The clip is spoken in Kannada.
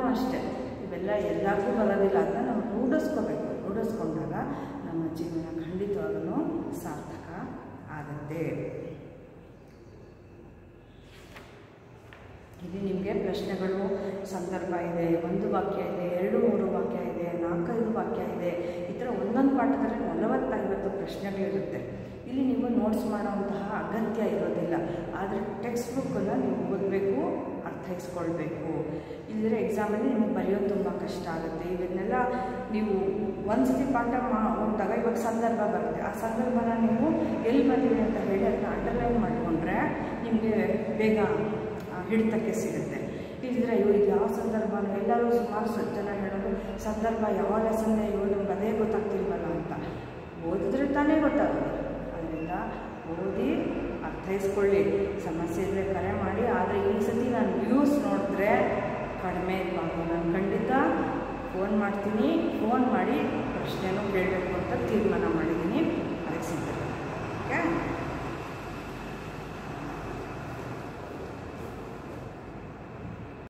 ಅಷ್ಟೇ ಇವೆಲ್ಲ ಎಲ್ಲರಿಗೂ ಬರೋದಿಲ್ಲ ಅದನ್ನ ನಾವು ರೂಢಿಸ್ಕೋಬೇಕು ರೂಢಿಸ್ಕೊಂಡಾಗ ನಮ್ಮ ಜೀವನ ಖಂಡಿತವಾಗಲೂ ಸಾರ್ಥಕ ಆಗುತ್ತೆ ಇಲ್ಲಿ ನಿಮಗೆ ಪ್ರಶ್ನೆಗಳು ಸಂದರ್ಭ ಇದೆ ಒಂದು ವಾಕ್ಯ ಇದೆ ಎರಡು ಮೂರು ವಾಕ್ಯ ಇದೆ ನಾಲ್ಕೈದು ವಾಕ್ಯ ಇದೆ ಈ ಥರ ಒಂದೊಂದು ಪಾಠದಲ್ಲಿ ನಲವತ್ತೈವತ್ತು ಪ್ರಶ್ನೆಗಳಿರುತ್ತೆ ಇಲ್ಲಿ ನೀವು ನೋಟ್ಸ್ ಮಾಡೋವಂತಹ ಅಗತ್ಯ ಇರೋದಿಲ್ಲ ಆದರೆ ಟೆಕ್ಸ್ಟ್ ಬುಕ್ಕನ್ನು ನೀವು ಓದಬೇಕು ಅರ್ಥೈಸ್ಕೊಳ್ಬೇಕು ಇಲ್ಲದ್ರೆ ಎಕ್ಸಾಮಲ್ಲಿ ನಿಮಗೆ ಬರೆಯೋದು ತುಂಬ ಕಷ್ಟ ಆಗುತ್ತೆ ಇವನ್ನೆಲ್ಲ ನೀವು ಒಂದು ಸತಿ ಪಾಠ ಮಾ ಓದಿದಾಗ ಇವಾಗ ಸಂದರ್ಭ ಬರುತ್ತೆ ಆ ಸಂದರ್ಭನ ನೀವು ಎಲ್ಲಿ ಬಂದಿದೆ ಅಂತ ಹೇಳಿ ಅದನ್ನ ಅಂಡರ್ಲೈನ್ ಮಾಡಿಕೊಂಡ್ರೆ ನಿಮಗೆ ಬೇಗ ಆ, ಹಿಡಿತಕ್ಕೆ ಸಿಗುತ್ತೆ ಇಲ್ಲದ್ರೆ ಅಯ್ಯೋ ಇದು ಯಾವ ಸಂದರ್ಭನೋ ಎಲ್ಲರೂ ಸುಮಾರು ಸ- ಜನ ಹೇಳೋದು ಸಂದರ್ಭ ಯಾವ ಲೆಸನ್ನೇ ಅಯ್ಯೋ ನಮ್ಗೆ ಅದೇ ಗೊತ್ತಾಗ್ತಿಲ್ವಲ್ಲ ಅಂತ ಓದಿದ್ರೆ ತಾನೇ ಗೊತ್ತಾಗೋದು ಅದರಿಂದ ಓದಿ ಅರ್ಥೈಸ್ಕೊಳ್ಳಿ ಸಮಸ್ಯೆ ಇದ್ದರೆ ಕರೆ ಮಾಡಿ ಆದರೆ ಈ ಸತಿ ನಾನು ವ್ಯೂಸ್ ನೋಡಿದ್ರೆ ಕಡಿಮೆ ಇರಬಾರ್ದು ನಾನು ಖಂಡಿತ ಫೋನ್ ಮಾಡ್ತೀನಿ ಫೋನ್ ಮಾಡಿ ಪ್ರಶ್ನೆನೂ ಕೇಳಬೇಕು ಅಂತ ತೀರ್ಮಾನ ಮಾಡಿದ್ದೀನಿ